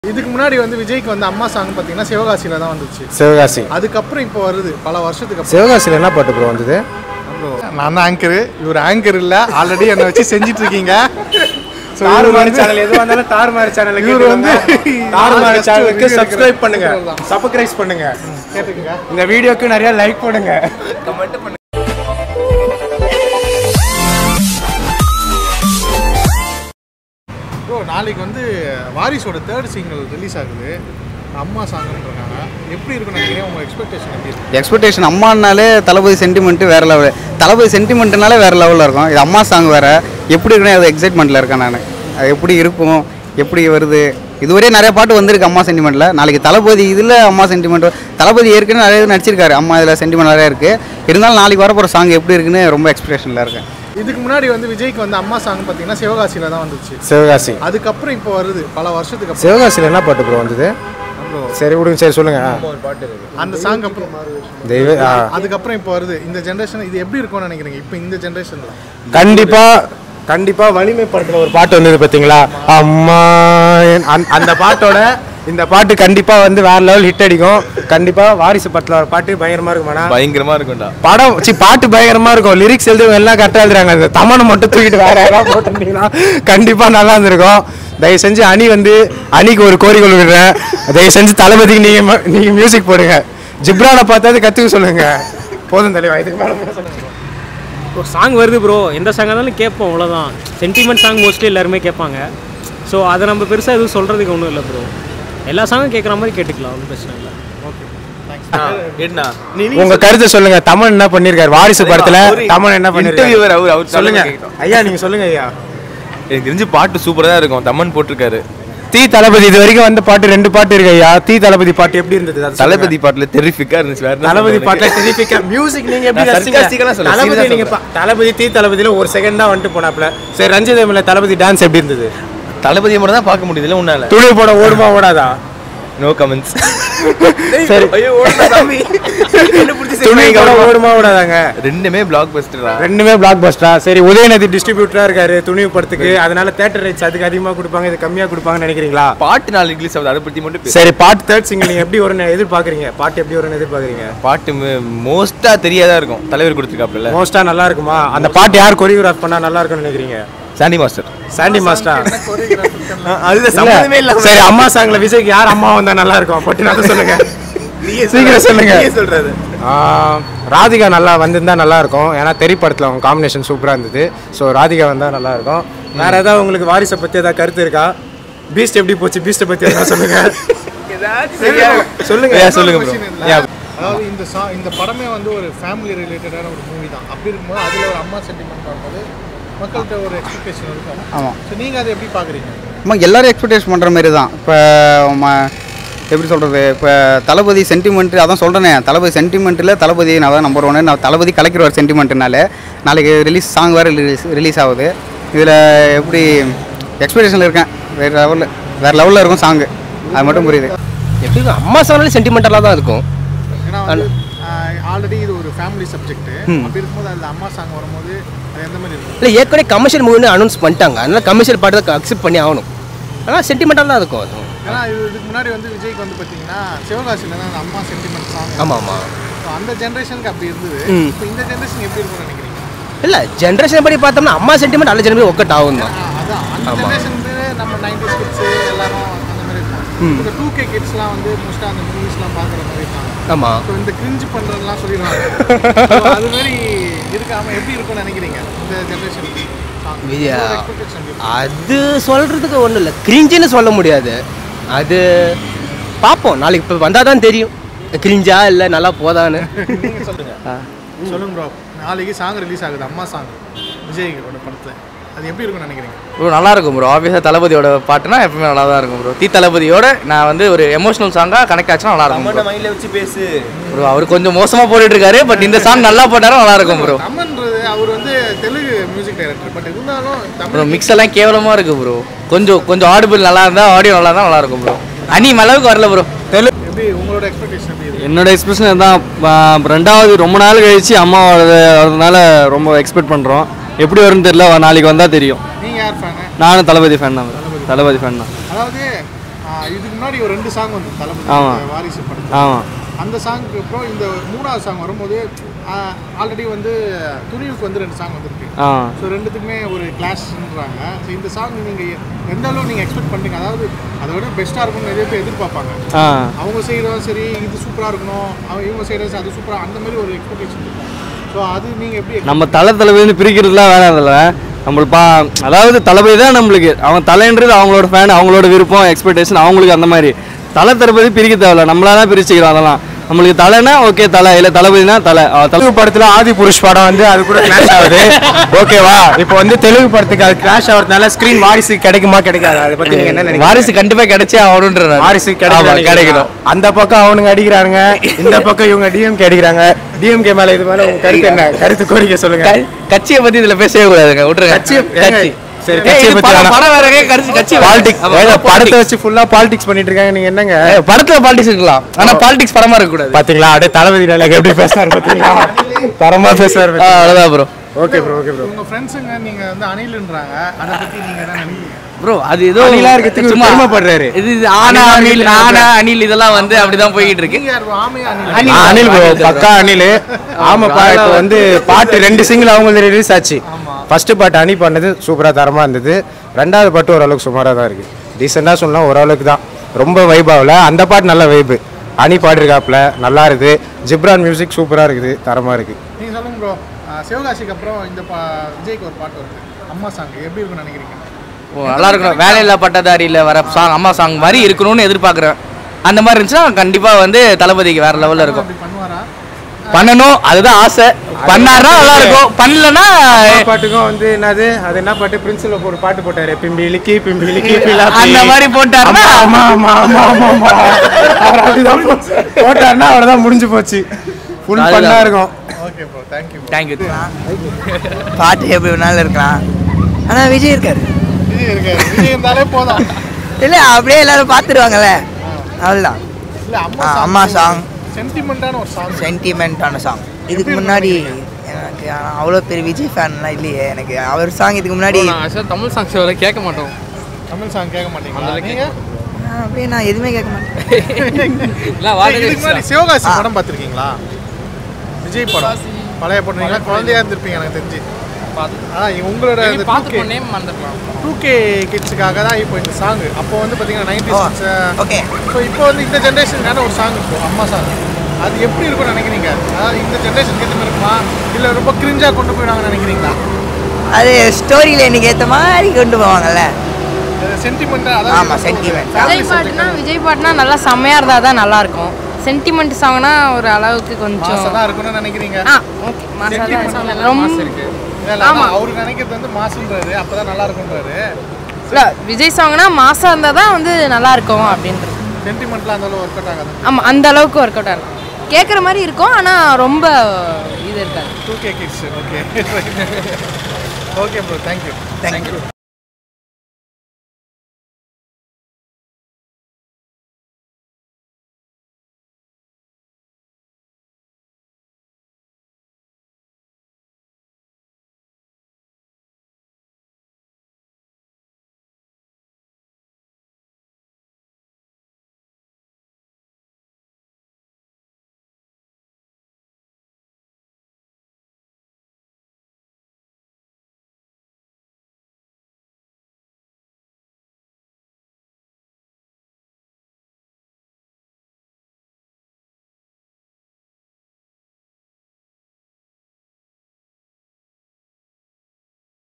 இதுக்கு முன்னாடி வந்து விஜய்க்கு வந்து அம்மா சாங் பார்த்தீங்கன்னா சிவகாசியில தான் வந்துச்சு சிவகாசி அதுக்கப்புறம் இப்போ வருது பல வருஷத்துக்கு அப்புறம் சிவகாசியில் என்ன பாட்டு ப்ரோ வந்தது நான் தான் ஆங்கர் இவர் ஆங்கர் இல்ல ஆல்ரெடி என்னை வச்சு செஞ்சிட்டு இருக்கீங்க So, இவர் தாறுமாறு வந்து- சேனல் எது வந்தாலும் தாறுமாறு சேனலுக்கு இவர் வந்து தாறுமாறு just சேனலுக்கு review சப்ஸ்கிரைப் எடுக்கிற பண்ணுங்க இவர் தான். சப்ஸ்கிரைப் பண்ணுங்க கேட்டுக்கங்க இந்த வீடியோக்கு நிறைய லைக் பண்ணுங்க ப்ரோ நாளைக்கு வந்து வாரிசோட தேர்ட் சிங்கிள் ரிலீஸ் ஆகுது அம்மா சாங்ன்றாங்க எப்படி இருக்குன்னு நினைக்கிறேன் உங்க எக்ஸ்பெக்டேஷன் எப்படி இருக்கு எக்ஸ்பெக்டேஷன் அம்மானாலே தளபதி சென்டிமெண்ட்டு வேறு லெவல் தளபதி சென்டிமெண்ட்னாலே வேறு லெவலில் இருக்கும் இது அம்மா சாங் வேறு எப்படி இருக்குன்னு அது எக்ஸைட்மெண்ட்டில் இருக்கேன் நான் அது எப்படி இருக்கும் எப்படி வருது இதுவரையே நிறைய பாட்டு வந்திருக்கு அம்மா சென்டிமெண்ட்டில் நாளைக்கு தளபதி இதில் அம்மா சென்டிமெண்ட் தளபதி ஏற்கனவே நிறைய இது நடிச்சிருக்காரு அம்மா இதில் சென்டிமெண்ட் நிறைய இருக்குது இருந்தாலும் நாளைக்கு வரப்போகிற சாங் எப்படி இருக்குன்னு ரொம்ப எக்ஸ்பெக்டேஷனில் இருக்கேன் இதுக்கு முன்னாடி வந்து விஜய்க்கு வந்து அம்மா சாங் பார்த்தீங்கன்னா சிவகாசியில தான் வந்துச்சு சிவகாசி அதுக்கப்புறம் இப்போ வருது பல வருஷத்துக்கு அப்புறம் சிவகாசியில் என்ன பாட்டு ப்ரோ வந்தது சரி விடுங்க சரி சொல்லுங்க அந்த சாங் அப்புறம் தெய்வ ஆ. அதுக்கப்புறம் இப்போ வருது இந்த ஜென்ரேஷன் இது எப்படி இருக்கும்னு நினைக்கிறீங்க இப்போ இந்த ஜென்ரேஷன்ல கண்டிப்பா கண்டிப்பா வலிமை படத்துல ஒரு பாட்டு வந்தது பாத்தீங்களா அம்மா என்- அந்த- அந்த பாட்டோட இந்த பாட்டு கண்டிப்பா வந்து வேற லெவல் ஹிட் அடிக்கும் கண்டிப்பா வாரிசு படத்துல ஒரு பாட்டு பயங்கரமா இருக்குமாண்ணா பயங்கரமா இருக்கும்டா படம் சி பாட்டு பயங்கரமா இருக்கும் லிரிக்ஸ் எழுதுவங்க எல்லாம் கரெக்டாக எழுதுறாங்க அந்த தமனை மட்டும் தூக்கிட்டு வேற யாராவது போட்டிருந்தீங்கன்னா கண்டிப்பா நல்லா இருந்திருக்கும் தயவு செஞ்சு அணி வந்து அணிக்கு ஒரு கோரிக்கை விடுறேன் தயவு செஞ்சு தளபதிக்கு நீங்க ம- நீங்க மியூசிக் போடுங்க ஜிப்ரானை பார்த்தாது கத்துக்க சொல்லுங்க போதும் தலைவா இதுக்கு மேல பேச சொல்லுங்க. ஒரு சாங் வருது ப்ரோ எந்த சாங்காக இருந்தாலும் கேட்போம் அவ்வளோதான் சென்டிமெண்ட் சாங் மோஸ்ட்லி எல்லாருமே கேட்பாங்க ஸோ அதை நம்ம பெருசாக எதுவும் சொல்கிறதுக்கு ஒன்றும் இல்லை ப்ரோ எல்லா சாங்கும் கேட்குற மாதிரி கேட்டுக்கலாம் ஒன்றும் பிரச்சனை இல்லை என்ன உங்க கருத்தை சொல்லுங்க தமன் என்ன பண்ணிருக்காரு வாரிசு படத்துல தமன் என்ன இன்டர்வியூவர் அவர் அவர் சொல்லுங்க கேட்கட்டும். ஐயா நீங்க சொல்லுங்க ஐயா எனக்கு தெரிஞ்சு பாட்டு சூப்பரா தான் இருக்கும் தமன் போட்டிருக்காரு தீ தளபதி இது வரைக்கும் வந்த பாட்டு ரெண்டு பாட்டு இருக்கு ஐயா தீ தளபதி பாட்டு எப்படி இருந்தது அது சொல்லுங்க. தளபதி பாட்டுல தெரிஃபிக்கா இருந்துச்சு வேற என்ன தளபதி சொல்றது பாட்டுல எனக்கு? தெரிவிக்க மியூசிக் நீங்க எப்படி நான் ரசிச்சீங்க? sarcastic ஆ சொல்ல, தளபதி serious ஆ நீங்க பா- தளபதி தீ தளபதியில ஒரு செகண்ட் தான் வந்துட்டு போனாப்ல சரி ரஞ்சித் எம்எல்ஏ தளபதி டான்ஸ் எப்படி இருந்தது தளபதியை மட்டும் தான் பார்க்க முடியுதுல உன்னால துணி போட ஓடுமா ஓடாதா நோ கமெண்ட்ஸ் சரி ஐயோ ஓடுடா சாமி என்ன பிடிச்சி துணி போட ஓடுமா ஓடாதாங்க ரெண்டுமே பிளாக் பஸ்டரா ரெண்டுமே பிளாக் பஸ்டா சரி உதயநிதி டிஸ்ட்ரிபியூட்டரா இருக்காரு துணி படத்துக்கு அதனால தேட்டர் ரைட்ஸ் அதுக்கு அதிகமா கொடுப்பாங்க இது கம்மியா கொடுப்பாங்கன்னு நினைக்கிறீங்களா பாட்டு நாலு ரிலீஸ் ஆகுது அதை பத்தி மட்டும் பேசு. சரி பாட்டு தேர்ட் சிங்கிள் நீங்க எப்படி வரும்னு எதிர்பார்க்கறீங்க பாட்டு எப்படி வரும்னு எதிர்பார்க்கறீங்க பாட்டு மோஸ்டா தெரியாதா இருக்கும் தலைவர் கொடுத்துருக்காப்புல மோஸ்டா நல்லா இருக்குமா அந்த பாட்டு யார் கொரியோகிராஃப் பண்ணா நல்லா இருக்கும்னு நினைக்கிறீங்க சாண்டி மாஸ்டர் சாண்டி மாஸ்டர் அதுதான் இல்ல, சம்மந்தமே இல்ல சரி அம்மா சாங்ல விஜய்க்கு யார் அம்மா வந்தா நல்லா இருக்கும் பட்டு நான் சொல்லுங்க சீக்கிரம் சொல்லுங்க நீயே சொல்றது ஆ, ராதிகா நல்லா வந்திருந்தா நல்லா இருக்கும் ஏன்னா தெரி படத்துல அவங்க காம்பினேஷன் சூப்பரா இருந்தது ஸோ ராதிகா வந்தா நல்லா இருக்கும் வேற ஏதாவது உங்களுக்கு வாரிசை பத்தி ஏதாவது கருத்து இருக்கா பீஸ்ட் எப்படி போச்சு பீஸ்ட்டை பத்தி ஏதாவது சொல்லுங்க சொல்லுங்க Yeah, சொல்லுங்க bro. Question இல்ல. Yeah. அதாவது இந்த சா இந்த படமே வந்து ஒரு ஃபேமிலி ரிலேட்டடான ஒரு மூவி தான் அப்படி இருக்கும்போது அதில் ஒரு அம்மா சென்டிமெண்ட் பார்க்கும்போது மக்கள்கிட்ட ஒரு எக்ஸ்பெக்டேஷன் இருக்கும் ஆமாம் ஸோ நீங்கள் அதை எப்படி பார்க்குறீங்க நம்ம எல்லாரும் எக்ஸ்பெக்டேஷன் பண்ணுற மாதிரி தான் இப்போ எப்படி சொல்கிறது இப்போ தளபதி சென்டிமெண்ட் அதான் சொல்கிறேனே தளபதி சென்டிமெண்ட்டில் தளபதி நான் தான் நம்பர் ஒன்று நான் தளபதி கலைக்கிறவர் சென்டிமெண்ட்னால நாளைக்கு ரிலீஸ் சாங் வேறு ரிலீஸ் ரிலீஸ் ஆகுது இதில் எப்படி எக்ஸ்பெக்டேஷனில் இருக்கேன் வேறு லெவலில் வேறு லெவலில் இருக்கும் சாங்கு அது மட்டும் புரியுது எப்படி இருக்கும்? அம்மா சொன்னாலே சென்டிமெண்டலாக தான் இருக்கும் ஏன்னா வந்து ஆல்ரெடி இது ஒரு ஃபேமிலி சப்ஜெக்ட் அப்படி இருக்கும்போது அதில் அம்மா சாங் வரும்போது அது எந்த மாதிரி இருக்கும் இல்லை ஏற்கனவே கமர்ஷியல் மூவின்னு அனௌன்ஸ் பண்ணிட்டாங்க அதனால கமர்ஷியல் பாட்டு தான் அக்செப்ட் பண்ணி ஆகணும் ஆனால் சென்டிமெண்டலாக தான் இருக்கும் அது ஏன்னா இது இதுக்கு முன்னாடி வந்து விஜய்க்கு வந்து பார்த்தீங்கன்னா சிவகாசியில் தான் அந்த அம்மா சென்டிமெண்ட் சாங் ஆமாம் ஆமாம் அந்த ஜென்ரேஷனுக்கு அப்படி இருந்தது ம். இப்போ இந்த ஜென்ரேஷன் எப்படி இருக்கும்னு நினைக்கிறீங்க இல்லை ஜென்ரேஷன் படி பார்த்தோம்னா அம்மா சென்டிமெண்ட் அல்ல ஜென்ரேஷன் ஒர்க் ஆகும் தான் ஆ, அதான் அந்த ஆமா. ஜென்ரேஷன் நம்ம நைன்டிஸ் கிட்ஸ் எல்லாரும் அந்த மாதிரி இருக்கும் இந்த டூ கே கிட்ஸ்லாம் வந்து மோஸ்ட்டாக அந்த மூவிஸ்லாம் பார்க்குற மாதிரி இருக்காங்க ஆமாம் ஸோ இந்த கிரிஞ்சு பண்ணுறதுலாம் சொல்லிடுவாங்க So, அது மாதிரி இருக்காம எப்படி இருக்கும்னு நினைக்கிறீங்க இந்த ஜென்ரேஷனுக்கு விஜயா. அது சொல்கிறதுக்கு ஒன்றும் இல்லை கிரிஞ்சுன்னு சொல்ல முடியாது அது பார்ப்போம் நாளைக்கு இப்போ வந்தால் தான் தெரியும் கிரிஞ்சா இல்லை நல்லா போதான்னு நீங்கள் சொல்லுங்க சொல்லுங்க ப்ரோ நாளைக்கு சாங் ரிலீஸ் ஆகுது அம்மா சாங் விஜய்க்கோட படத்தில் அது எப்படி இருக்கும்னு நினைக்கிறீங்க ப்ரோ நல்லா இருக்கும் ப்ரோ ஆப்வியஸாக தளபதியோட பாட்டுனா எப்பவுமே நல்லா தான் இருக்கும் ப்ரோ தீ தளபதியோட நான் வந்து ஒரு எமோஷனல் சாங்காக கனெக்ட் ஆச்சுன்னா நல்லா இருக்கும் தமனை மைண்ட்ல வச்சு பேசு ப்ரோ அவர் கொஞ்சம் மோசமாக போட்டுட்டு இருக்காரு பட் இந்த சாங் நல்லா போட்டாலும் நல்லா இருக்கும் ப்ரோ தமன்றது அவர் வந்து தெலுங்கு மியூசிக் டைரக்டர் பட் இருந்தாலும் ப்ரோ தமிழ் மிக்ஸ் எல்லாம் கேவலமாக இருக்கு ப்ரோ கொஞ்சம் கொஞ்சம் ஆடிபிள் நல்லா இருந்தால் ஆடியோ நல்லா இருந்தால் நல்லா இருக்கும் ப்ரோ அனி அளவுக்கு வரல ப்ரோ எப்படி உங்களோட எக்ஸ்பெக்டேஷன் எப்படி இருக்கு என்னோட எக்ஸ்பிரஷன் தான் ஆ, ரெண்டாவது ரொம்ப நாள் கழிச்சு அம்மா வரது வரதுனால ரொம்ப எக்ஸ்பெக்ட் பண்ணுறோம் எப்படி வரும்னு தெரியல நாளைக்கு வந்தால் தெரியும் நீங்கள் யார் ஃபேனு நானும் தளபதி ஃபேன் தான் தளபதி ஃபேன் தான் அதாவது ஆ, இதுக்கு முன்னாடி ஒரு ரெண்டு சாங் வந்து தளபதி ஆமா. இந்த வாரிசு படத்தில் ஆமாம் அந்த சாங்க்கு அப்புறம் இந்த மூணாவது சாங் வரும்போது ஆல்ரெடி வந்து துணிவுக்கு வந்து ரெண்டு சாங் வந்திருக்கு ஆ ஸோ ரெண்டுத்துக்குமே ஒரு கிளாஷ்ன்றாங்க ஸோ இந்த சாங் நீங்கள் எந்த அளவு நீங்கள் எக்ஸ்பெக்ட் பண்ணுறீங்க அதாவது அதை விட பெஸ்ட்டாக இருக்கும்னு நிறைய பேர் எதிர்பார்ப்பாங்க ஆ அவங்க செய்கிறதும் சரி இது சூப்பராக இருக்கணும் அவங்க இவங்க செய்கிறது அது சூப்பராக அந்த மாதிரி ஒரு எக்ஸ்பெக்டேஷன் இருக்கும் ஸோ அது நீங்கள் எப்படி நம்ம தலை தளபதினு பிரிக்கிறதுலாம் வேணாம் அதில் நம்மளுக்கு பா அதாவது தளபதி தான் நம்மளுக்கு அவன் தலைன்றது அவங்களோட ஃபேன் அவங்களோட விருப்பம் எக்ஸ்பெக்டேஷன் அவங்களுக்கு அந்த மாதிரி தலை தளபதி பிரிக்க தேவையில்ல நம்மளா தான் பிரிச்சுக்கிறோம் அதெல்லாம் நம்மளுக்கு தலைனா ஓகே தலை இல்லை தளபதினா தலை அவ தலை தெலுங்கு படத்துல ஆதி புருஷ் படம் வந்து அது கூட கிளாஷ் ஆகுது ஓகேவா இப்போ வந்து தெலுங்கு படத்துக்கு அது கிளாஷ் ஆகிறதுனால ஸ்கிரீன் வாரிசு கிடைக்குமா கிடைக்காது அதை பத்தி நீங்க என்ன நினைக்கிறீங்க வாரிசு கண்டிப்பா கிடைச்சே ஆகணுன்ற வாரிசு ஆமா, கிடைக்கணும் கிடைக்கணும் அந்த பக்கம் அவனுங்க அடிக்கிறாங்க இந்த பக்கம் இவங்க டிஎம்கே அடிக்கிறாங்க டிஎம்கே மேல இது மேல உங்க கருத்து என்ன கருத்து கோரிக்கை சொல்லுங்க க- கட்சியை பத்தி இதுல பேசவே கூடாதுங்க விட்டுருங்க கட்சி கட்சி சரி ஏய், கட்சியை இது பத்தி படம் வேணாம். படம் வேறங்க கட்சி கட்சி வேற. பாலிடிக்ஸ் ஆமா, படத்தை politics. வச்சு ஃபுல்லா பாலிடிக்ஸ் பண்ணிட்டு இருக்காங்க நீங்க என்னங்க ஏய், படத்துல பாலிடிக்ஸ் இருக்கலாம் ஆனா பாலிடிக்ஸ் படமா இருக்க கூடாது பாத்தீங்களா அப்படியே தளபதி dialogue எப்படி பேசுறாரு பாத்தீங்களா தரமா பேசுறாரு அவ்வளவுதான் bro okay bro okay bro உங்கள் ஃப்ரெண்ட்ஸுங்க நீங்கள் வந்து அணில்ன்றாங்க அதை பற்றி நீங்கள் என்ன நினைக்கிறீங்க ப்ரோ அது ஏதோ அணிலா இருக்கிறதுக்கு சும்மா பெருமைப்படுறாரு. இது இது ஆனா அணில் ஆனா அணில் இதெல்லாம் வந்து அப்படிதான் போய்கிட்டு இருக்கு நீங்கள் யார் ஆமையா அணில் அணில். ஆ, அனில் ப்ரோ அனில் பக்கா அனில் ஆமாப்பா இப்போ வந்து பாட்டு ரெண்டு சிங்கிள் அவங்களுக்கு ரிலீஸ் ஆச்சு ஃபர்ஸ்ட் பாட்டு அனி பண்ணது சூப்பராக தரமாக இருந்தது ரெண்டாவது பாட்டு ஓரளவுக்கு சுமாராக தான் இருக்குது டீசெண்டாக சொல்லலாம் ஓரளவுக்கு தான் ரொம்ப வைபாவில் அந்த பாட்டு நல்ல வைப்பு அனி பாடிருக்காப்புல நல்லா இருக்குது ஜிப்ரான் மியூசிக் சூப்பராக இருக்குது தரமாக இருக்குது நீங்கள் சொல்லுங்க ப்ரோ சிவகாசிக்கு அப்புறம் இந்த பா விஜய்க்கு ஒரு பாட்டு வருது அம்மா சாங் எப்படி இருக்கும்னு நினைக்கிறீங்க ஓ, நல்லா இருக்கணும் வேலையில்லா பட்டதாரியில் வர சாங் அம்மா சாங் மாதிரி இருக்கணும்னு எதிர்பார்க்குறேன் அந்த மாதிரி இருந்துச்சுன்னா கண்டிப்பா வந்து தளபதிக்கு வேற லெவல்ல இருக்கும் அப்படி பண்ணுவாரா பண்ணணும் அதுதான் ஆசை பண்ணாருன்னா நல்லா இருக்கும் பண்ணலன்னா பாட்டுக்கும் வந்து என்னது அது என்ன பாட்டு பிரின்சிபல் ஒரு பாட்டு போட்டாரு பிம்பி இலிக்கி பிம்பி இலிக்கி பிலாப்பி. அந்த மாதிரி போட்டாருன்னா ஆமா ஆமா ஆமா ஆமா ஆமா அவர் அப்படிதான் போ- போட்டாருன்னா அவ்வளவுதான் முடிஞ்சு போச்சு ஃபுல் அதுதான். பண்ணா இருக்கும் ஓகே ப்ரோ தேங்க்யூ தேங்க்யூ பாட்டு எப்படி வேணாலும் இருக்கலாம் ஆனால் விஜய் இருக்காரு விஜய் இருக்காரு விஜய் இருந்தாலே போதும் இல்லை அப்படியே எல்லாரும் பார்த்துருவாங்கல்ல அவ்வளோதான் இல்லை அம்மா ஆ, அம்மா song. சென்டிமெண்ட்டான ஒரு சாங் சென்டிமெண்ட்டான சாங் இதுக்கு முன்னாடி எனக்கு அவ்வளோ பெரிய விஜய் ஃபேன்லாம் இல்லையே எனக்கு அவர் சாங் இதுக்கு முன்னாடி தமிழ் சாங்ஸ் வர கேட்க மாட்டோம் தமிழ் சாங் கேட்க மாட்டீங்களா நீங்க ஆ, அப்படியே நான் எதுவுமே கேட்க மாட்டேன் இதுக்கு முன்னாடி சிவகாசி படம் பார்த்துருக்கீங்களா விஜய் படம் பழைய படம் நீங்க குழந்தையா இருந்திருப்பீங்க எனக்கு தெரிஞ்சு அதான் உங்களோட டூ கே கிட்ஸுக்காக தான் இப்போ இந்த சாங் அப்போ வந்து பார்த்தீங்கன்னா நைன்டி சிக்ஸ் ஓகே ஸோ இப்போ வந்து இந்த ஜென்ரேஷனுக்கான ஒரு சாங் இருக்கும் அம்மா சாங் அது எப்படி இருக்கும்னு நினைக்கிறீங்க அதாவது இந்த ஜென்ரேஷனுக்கு ஏற்ற மாதிரி இருக்குமா இல்லை ரொம்ப கிரிஞ்சாக கொண்டு போயிடுவாங்கன்னு நினைக்கிறீங்களா அது ஸ்டோரியில் எனக்கு ஏற்ற மாதிரி கொண்டு போவாங்கல்ல சென்டிமெண்ட்டாக ஆமா, sentiment. விஜய் பாட்டுனா விஜய் பாட்டுனா நல்லா செம்மையா இருந்தா தான் நல்லா இருக்கும் சென்டிமெண்ட் சாங்னா ஒரு அளவுக்கு கொஞ்சம் மாசம் இருக்கும்னு நினைக்கிறீங்க ஆ ஓகே மாசம் ரொம்ப இல்ல, ஆமா. அதான் அவரு நினைக்கிறது வந்து மாசுன்றாரு அப்பதான் நல்லா இருக்கும்ன்றாரு இல்ல விஜய் சாங்னா மாசா இருந்தா தான் வந்து நல்லா இருக்கும் அப்படின்றது சென்டிமெண்ட்லாம் அந்த அளவு ஒர்க் அவுட் ஆகாது ஆமா அந்த அளவுக்கு ஒர்க் அவுட் ஆகும் கேட்குற மாதிரி இருக்கும் ஆனா ரொம்ப இது இருக்காது two K kids okay okay bro thank you thank you